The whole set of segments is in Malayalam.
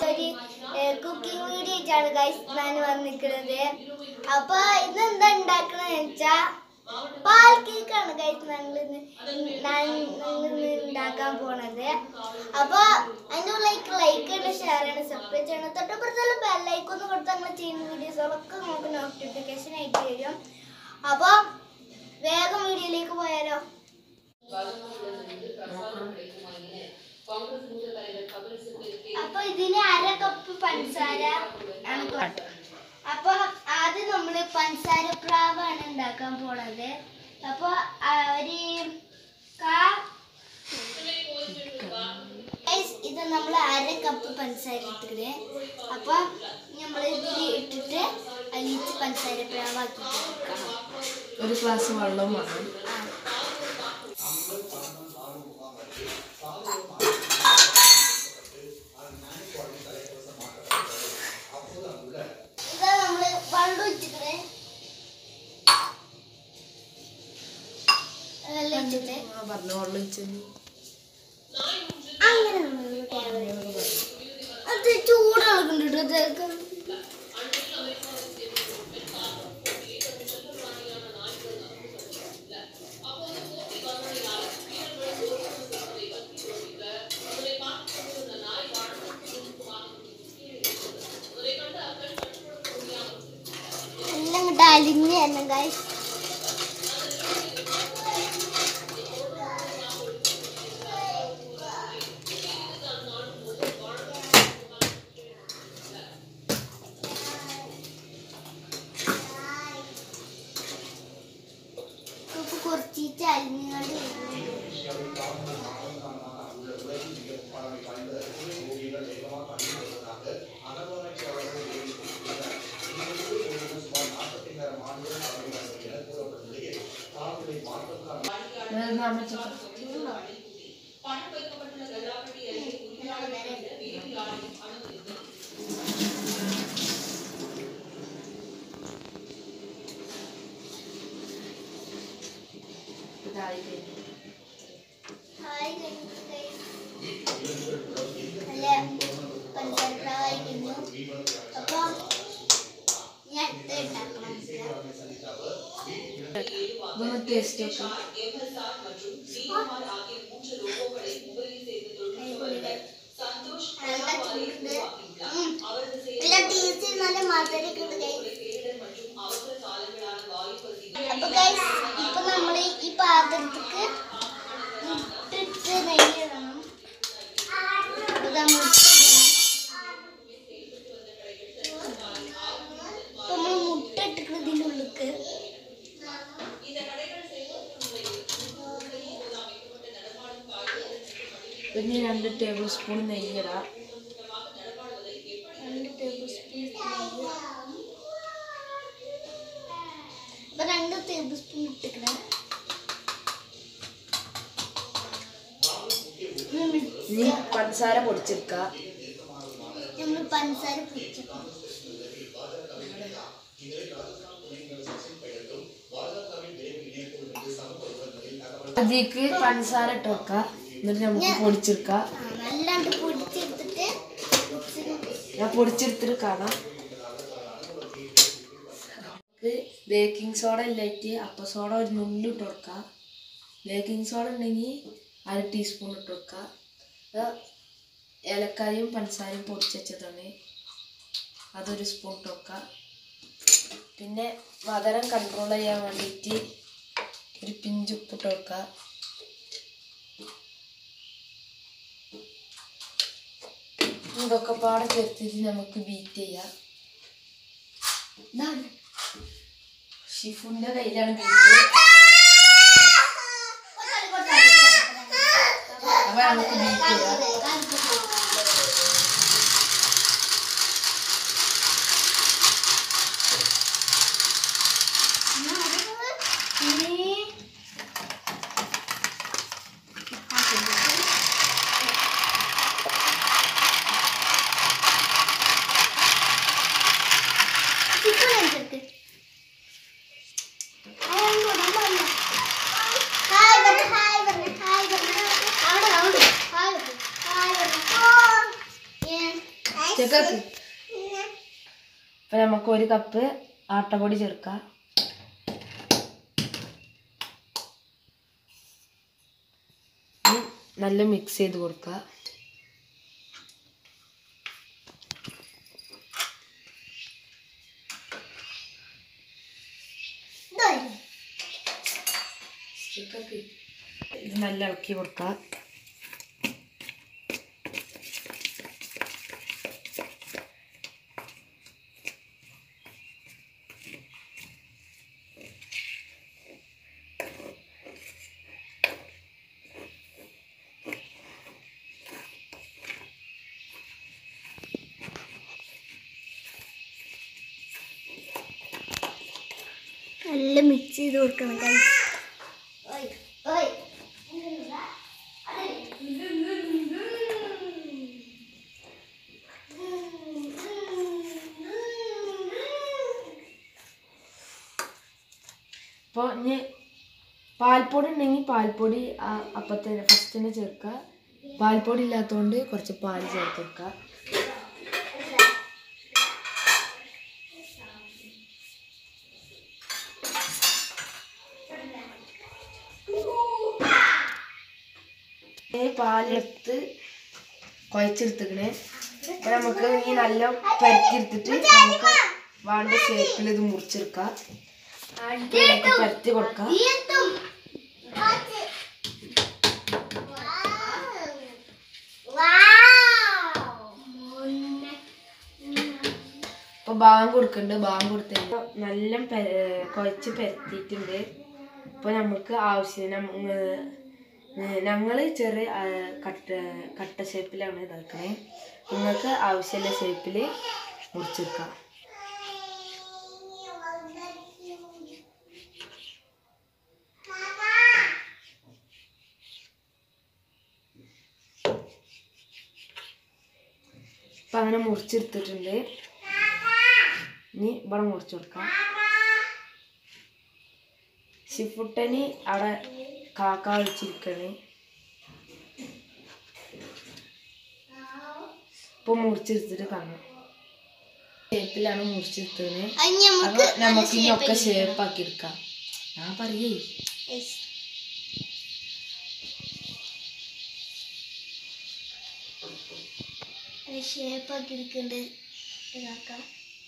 ഒരു കുക്കിംഗ് വീഡിയോ ആയിട്ടാണ് ഗൈസ് ഞാൻ വന്നിരിക്കുന്നത് അപ്പൊ ഇന്ന് എന്താ ഉണ്ടാക്കണെന്ന് വെച്ചാ പാൽ കേക്കാണ് ഗൈസ് ഞങ്ങൾ ഇന്ന് ഞാൻ ഇന്ന് ഉണ്ടാക്കാൻ പോണത് അപ്പൊ അതിന്റെ ലൈക്ക് ലൈക്ക് ചെയ്യണം ഷെയർ ചെയ്യണം സബ്സ്ക്രൈബ് ചെയ്യണം തൊട്ടപ്പുറത്തുള്ള ബെല്ലൈക്ക് ഒന്ന് കൊടുത്ത് നമ്മൾ ചെയ്യുന്ന വീഡിയോസുകളൊക്കെ നമുക്ക് നോട്ടിഫിക്കേഷൻ ആയിട്ട് വരും അപ്പൊ വേഗം വീഡിയോയിലേക്ക് പോയാലോ അപ്പൊ ഇതിന് അര കപ്പ് പഞ്ചസാര ആണ് കൊ- അപ്പൊ ആദ്യം നമ്മള് പഞ്ചസാര പ്രാവാണ് ഉണ്ടാക്കാൻ പോണത് അപ്പൊ ആ, ഒരു കാ Guys, ഇത് നമ്മൾ അര കപ്പ് പഞ്ചസാര ഇട്ടിട്ട് അപ്പൊ നമ്മൾ ഇതിൽ ഇട്ടിട്ട് അലിച്ച് പഞ്ചസാര പ്രാവാക്കി കൊടുക്കണം ഒരു ഗ്ലാസ് വെള്ളവും വേണം ആ. ഇതാ നമ്മള് വെള്ളം ഒഴിച്ചിട്ട് വെള്ളം ഒഴിച്ചിട്ട് ആ പറഞ്ഞ വെള്ളം ഒഴിച്ചത് അങ്ങനെ നമ്മൾ അത് ചൂടാക്കുന്നുണ്ട് ഇതൊക്കെ എല്ലാം ഇങ്ങോട്ട് അലിഞ്ഞ് തന്നെ ഗൈസ് ഉപ്പ് കുറച്ചിട്ട് അലിഞ്ഞാണ്ട് ഹായ് ഗൈസ് നല്ല പഞ്ചസാരപ്രാവായിരിക്കുന്നു അപ്പൊ ഞാൻ അടുത്ത ഉണ്ടാക്കണം ഇതൊന്ന് ടേസ്റ്റ് ഒക്കെ നല്ല ചൂടുണ്ട് ഉം. നല്ല ടേസ്റ്റ് നല്ല മധുരമൊക്കെ ഉണ്ട് guys. അപ്പൊ ഗൈസ് ഇപ്പൊ നമ്മള് ഈ പാത്രത്തിക്ക് മുട്ടിട്ട് നെയ്യിടണം അപ്പൊ ദാ മുട്ട ഇടണം. അപ്പൊ നമ്മള് മുട്ട ഇട്ടിട്ട് ഇതിന്റെ ഉള്ളിക്ക് പിന്നെ രണ്ട് ടേബിൾ സ്പൂൺ നെയ്യിടാം രണ്ട് ടേബിൾ സ്പൂൺ നെയ്യ് അപ്പൊ രണ്ട് ടേബിൾ സ്പൂൺ ഇട്ടിക്കണം ഇനി പഞ്ചസാര പൊടിച്ചെടുക്ക നമ്മൾ പഞ്ചസാര പൊടിച്ചെടുക്കണം അതിലേക്ക് പഞ്ചസാര ഇട്ട് വെക്ക എന്നിട്ട് നമുക്ക് പൊടിച്ചെടുക്ക ആ, നല്ലാണ്ട് പൊടിച്ചെടുത്തിട്ട് മിക്സിയിൽ ഞാൻ പൊടിച്ചെടുത്തിട്ട് കാണാം ഇത് ബേക്കിംഗ് സോഡ ഇല്ലായിട്ട് അപ്പ സോഡ ഒരു നുള്ളി ഇട്ട് കൊടുക്കുക ബേക്കിംഗ് സോഡ ഉണ്ടെങ്കിൽ അര ടീസ്പൂൺ ഇട്ട് കൊടുക്കുക ഇത് ഏലക്കായും പഞ്ചസാരയും പൊടിച്ച് വെച്ചതാണ് അതൊരു സ്പൂൺ ഇട്ട് കൊടുക്കുക പിന്നെ മധുരം കൺട്രോൾ ചെയ്യാൻ വേണ്ടിയിട്ട് ഒരു പിഞ്ച് ഉപ്പിട്ട് കൊടുക്കുക ഇതൊക്കെ പാടെ ചേർത്തിട്ട് നമുക്ക് ബീറ്റ് ചെയ്യാം ഇതാണ്. ഷിഫുന്റെ കയ്യിലാണ് ബീറ്റ് അപ്പൊ നമുക്ക് ബീറ്റ് ചെയ്യാം ഹായ് പറഞ്ഞു ഹായ് പറഞ്ഞു ഹായ് പറഞ്ഞു അവിടെ അവിടെ ഹായ് പറഞ്ഞു ഹായ് പറഞ്ഞു ചെക്കാക്ക് അപ്പൊ നമുക്ക് ഒരു കപ്പ് ആട്ടപ്പൊടി ചേർക്കാം ഇനി നല്ല മിക്സ് ചെയ്ത് കൊടുക്കുക ഇത് നല്ല ഇളക്കി കൊടുക്കുക നല്ല മിക്സ് ചെയ്ത് കൊടുക്കണം guys. അപ്പോൾ ഇനി പാൽപ്പൊടി ഉണ്ടെങ്കിൽ പാൽപ്പൊടി ആ അപ്പത്തെ ഫസ്റ്റ് തന്നെ ചേർക്കുക പാൽപ്പൊടി ഇല്ലാത്തതുകൊണ്ട് കുറച്ച് പാൽ ചേർത്ത് കൊടുക്കുക ഈ പാലെടുത്ത് കുഴച്ചെടുത്തിക്കണേ അപ്പൊ നമുക്ക് ഈ നല്ല പരത്തിയെടുത്തിട്ട് നമുക്ക് വേണ്ട ഷേപ്പിൽ ഇത് മുറിച്ചെടുക്കാം ഇതിലേക്ക് പരത്തി കൊടുക്കാം ഇപ്പൊ ബാങ്ക് കൊടുക്കുന്നുണ്ട് ബാങ്ക് കൊടുത്തതിന് നല്ല പെ- കുഴച്ച് പരത്തിയിട്ടുണ്ട് ഇപ്പൊ നമുക്ക് ആവശ്യം ഞങ്ങൾ ചെറിയ ആ, കട്ട കട്ട ഷേപ്പിലാണ് ഇതാക്കണേ നിങ്ങൾക്ക് ആവശ്യമുള്ള ഷേപ്പിൽ മുറിച്ചെടുക്കാം ഇപ്പം അങ്ങനെ മുറിച്ചെടുത്തിട്ടുണ്ട് ഇനി ഇവിടെ മുറിച്ച് കൊടുക്കാം ഷിഫുട്ടന് അവിടെ കാക്ക വിളിച്ചിരിക്കണ് ഇപ്പൊ മുറിച്ചെടുത്തിട്ട് കാണാം ഷേപ്പിലാണ് മുറിച്ചെടുത്തത് അപ്പൊ നമുക്ക് ഇനിയൊക്കെ ഷേപ്പ് ആക്കി എടുക്കാം ഞാൻ പറയേ ഷേപ്പാക്കി എടുക്കണ്ട് ഇതാക്കാം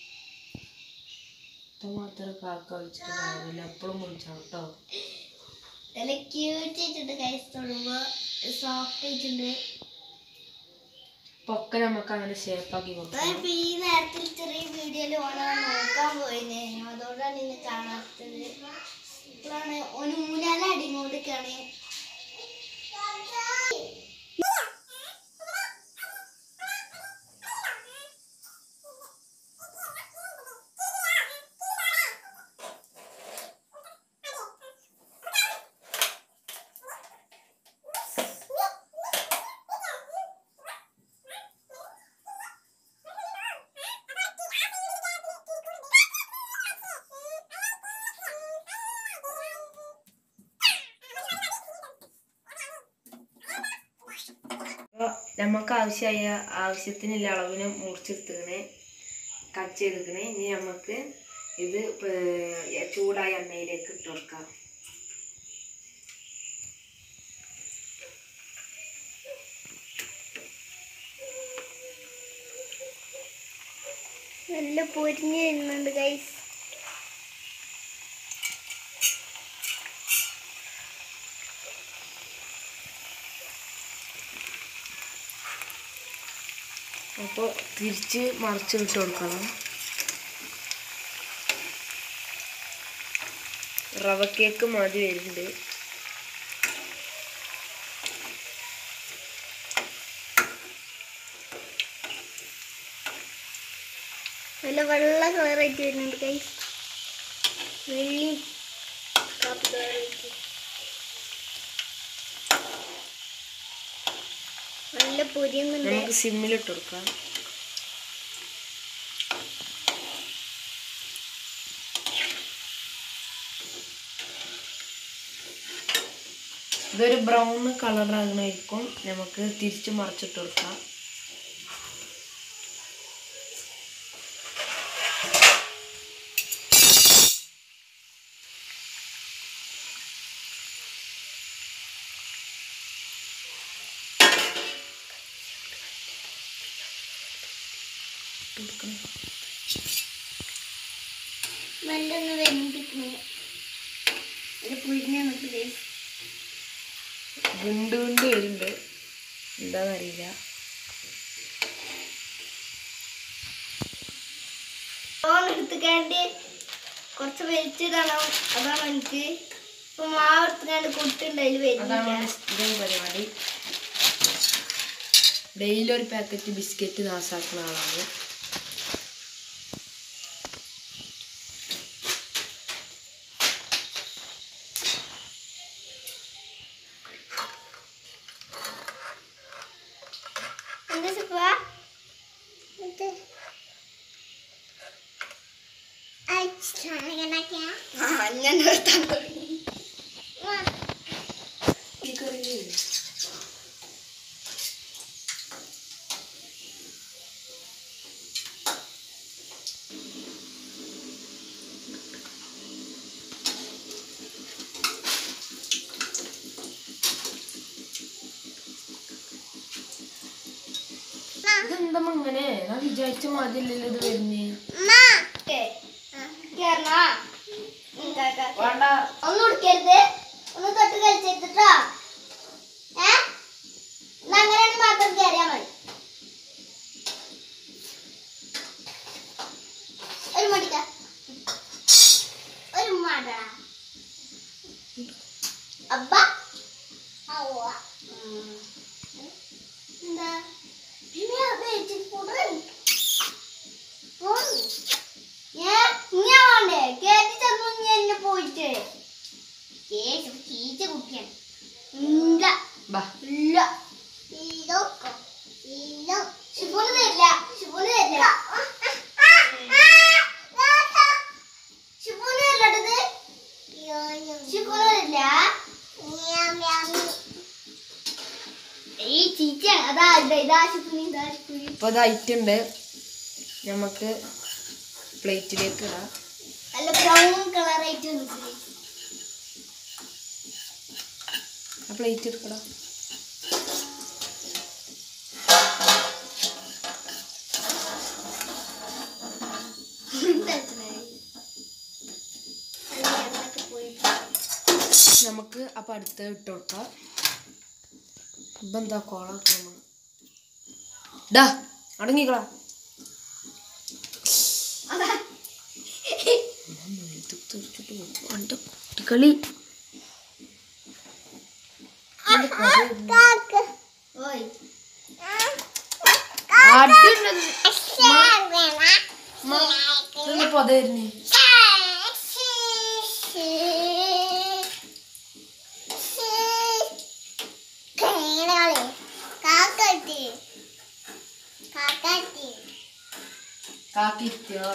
ഇപ്പൊ മാത്രം കാക്ക വിളിച്ചിട്ട് കാര്യമില്ല എപ്പോഴും വിളിച്ചാണ് കേട്ടോ നല്ല ക്യൂട്ട് ആയിട്ടുണ്ട് കൈസ് തൊടുമ്പോ സോഫ്റ്റ് ആയിട്ടുണ്ട് ഇപ്പൊ ഒക്കെ നമുക്ക് അങ്ങനെ ഷേപ്പ് ആക്കി കൊടുക്കാം ഇപ്പൊ ഈ നേരത്തിൽ ചെറിയ വീഡിയോയിൽ ഓണം നോക്കാൻ പോയിന് അതുകൊണ്ടാണ് ഇന്ന് കാണാത്തത് ഇപ്പോഴാണ് ഒരു മൂന്നാല് അടി കൊണ്ടിരിക്കാണ് അപ്പൊ നമുക്ക് ആവശ്യമായ ആവശ്യത്തിനുള്ള അളവിന് മുറിച്ചെടുത്തിക്കണേ കട്ട് ചെയ്തിക്കണേ ഇനി നമുക്ക് ഇത് പേ- ചൂടായ എണ്ണയിലേക്ക് ഇട്ട് കൊടുക്കാം നല്ല പൊരിഞ്ഞ് വരുന്നുണ്ട് ഗൈസ് അപ്പോൾ തിരിച്ച് മറിച്ച് ഇട്ട് കൊടുക്കണം റവ കേക്ക് മതി വരുന്നുണ്ട് നല്ല വെള്ള കളറായിട്ട് വരുന്നുണ്ട് ഗൈസ് വെള്ളി കാപ്പി കളറായിട്ട് നല്ല പൊരിയുന്നുണ്ട് നമുക്ക് സിമ്മിലിട്ട് കൊടുക്കാം ഇതൊരു ബ്രൗൺ കളറാകുന്നതായിരിക്കും നമുക്ക് തിരിച്ച് മറിച്ചിട്ട് കൊടുക്കാം കൊടുക്കണം നല്ലൊന്ന് വെന്തിക്കണേ ഒരു പുഴിഞ്ഞ നമുക്ക് ഗൈസ് വിണ്ട് വിണ്ട് വരുന്നുണ്ട് എന്താണെന്നറിയില്ല ഫോൺ എടുത്തുകാണ്ട് കുറച്ച് വലിച്ചിടണം അതാണ് എനിക്ക് ഇപ്പൊ മാവ് എടുത്തുകാണ്ട് കുട്ടുണ്ട് അതിൽ അതാണ് വരുന്നില്ല നമ്മുടെ സ്ഥിരം പരിപാടി ഡെയിലി ഒരു പാക്കറ്റ് ബിസ്ക്കറ്റ് നാസാക്കുന്ന ആളാണ് എന്താ സുഖ ഞാൻ നിർത്താൻ തുടങ്ങി ഇതെന്താ ഇങ്ങനെ ഞാൻ വിചാരിച്ച മാതിരില്ലല്ലോ ഇത് വരുന്നേ വേണ്ട ഒന്നും എടുക്കരുത് ഒന്ന് തൊട്ട് കളിച്ചിട്ടോ ഏ എന്നാ അങ്ങനെയാണ് മാത്രം കയറിയാ മതി ഒരു മടിക്ക ഒരു മട അബ്ബ ഔവ്വ. ഉം. എന്താ പിന്നെ വെച്ച് പുടൻ ഞാൻ വേണ്ടേ കേട്ടി ചെന്നു എന്നെ പോയിട്ട് കേസ് ചീച്ച കുട്ടിയാണ് ഇല്ല ബാ ഇല്ല ഇതൊക്കെ ഇല്ല ശിവന് തരില്ല ശിവന് തരില്ല ശിവന് തരില്ലത് ശിവന് തരില്ല ഈ ചീച്ചയാണ് അതാ ഇതാ ഇതാ ശിവന് ഇതാ ശിവന് ഇപ്പൊ ഇതായിട്ടുണ്ട് നമുക്ക് പ്ലേറ്റിലേക്ക് ഇടാം നല്ല ബ്രൗൺ കളറായിട്ട് നിൽക്കുന്നത് ആ പ്ലേറ്റ് എടുക്കടാ നമുക്ക് അപ്പൊ അടുത്ത ഇട്ട് കൊടുക്കാം ഇപ്പൊ എന്താ കോളാക്കണം ഡാ അടങ്ങിക്കളാ എന്റെ കുട്ടികളി എന്റെ കഥ ഓയ് അടിയുണ്ടെന്ന്. ഉമ്മ, ഇതൊന്ന് പൊതയിരുന്നേ കാക്കിത്തോ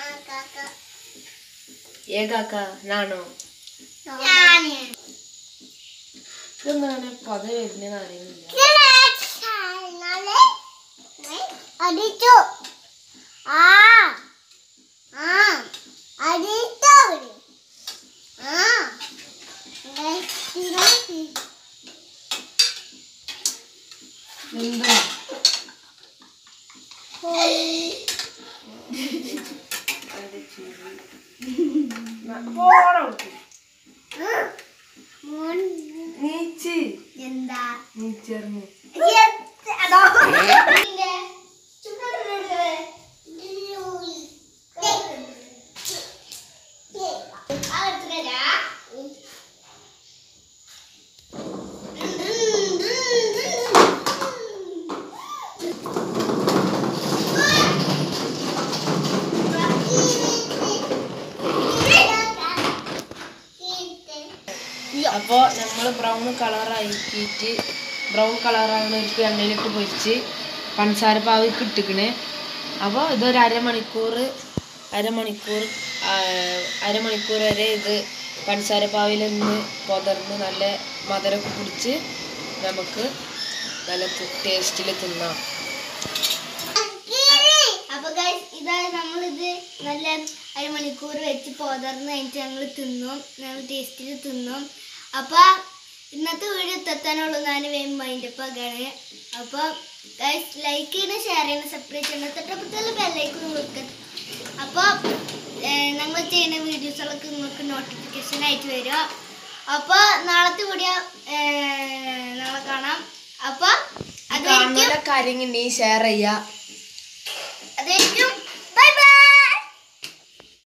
ഏ കാക്ക നാണോ ഇതൊന്നാണ് പൊത വരുന്നതെന്ന് അറിയുന്നില്ല അടിച്ചു ആ ആ അടിച്ചു ആ എന്താ നീച്ച് എന്താ നീച്ചേർന്ന് അതോ പിന്നെ ചുമ്മാ അപ്പോൾ നമ്മൾ ബ്രൗൺ കളറാക്കിയിട്ട് ബ്രൗൺ കളറാണ് ഒരു എണ്ണയിലിട്ട് പൊരിച്ച് പഞ്ചസാര പാവ് ഇട്ടിക്കണേ അപ്പോൾ ഇതൊരു അരമണിക്കൂർ അരമണിക്കൂർ ആ, അരമണിക്കൂർ വരെ ഇത് പഞ്ചസാര പാവിൽ നിന്ന് പൊതർന്ന് നല്ല മധുരമൊക്കെ കുടിച്ച് നമുക്ക് നല്ല ടേസ്റ്റിൽ തിന്നാം അപ്പൊ ഗൈസ് ഇതാണ് നമ്മളിത് നല്ല അരമണിക്കൂർ വെച്ച് പോതർന്ന് കഴിഞ്ഞിട്ട് ഞങ്ങൾ തിന്നും ഞങ്ങൾ ടേസ്റ്റിൽ തിന്നും അപ്പൊ ഇന്നത്തെ വീഡിയോ എത്താനുള്ളൂ ഞാൻ വേഗം മൈൻഡ് അപ്പ് ആക്കാണ് അപ്പൊ ഗൈസ് ലൈക്ക് ചെയ്യണം ഷെയർ ചെയ്യണം സബ്സ്ക്രൈബ് ചെയ്യണം തൊട്ടപ്പുറത്തുള്ള ബെല്ലൈക്കൺ കൊടുക്കുക അപ്പോൾ ഞങ്ങൾ ചെയ്യുന്ന വീഡിയോസുകളൊക്കെ നിങ്ങൾക്ക് നോട്ടിഫിക്കേഷൻ ആയിട്ട് വരും അപ്പോൾ നാളത്തെ വീഡിയോ നാളെ കാണാം അപ്പോൾ അതുവരെയ്ക്കും കാണുന്ന കാര്യങ്ങൾ ഷെയർ ചെയ്യുക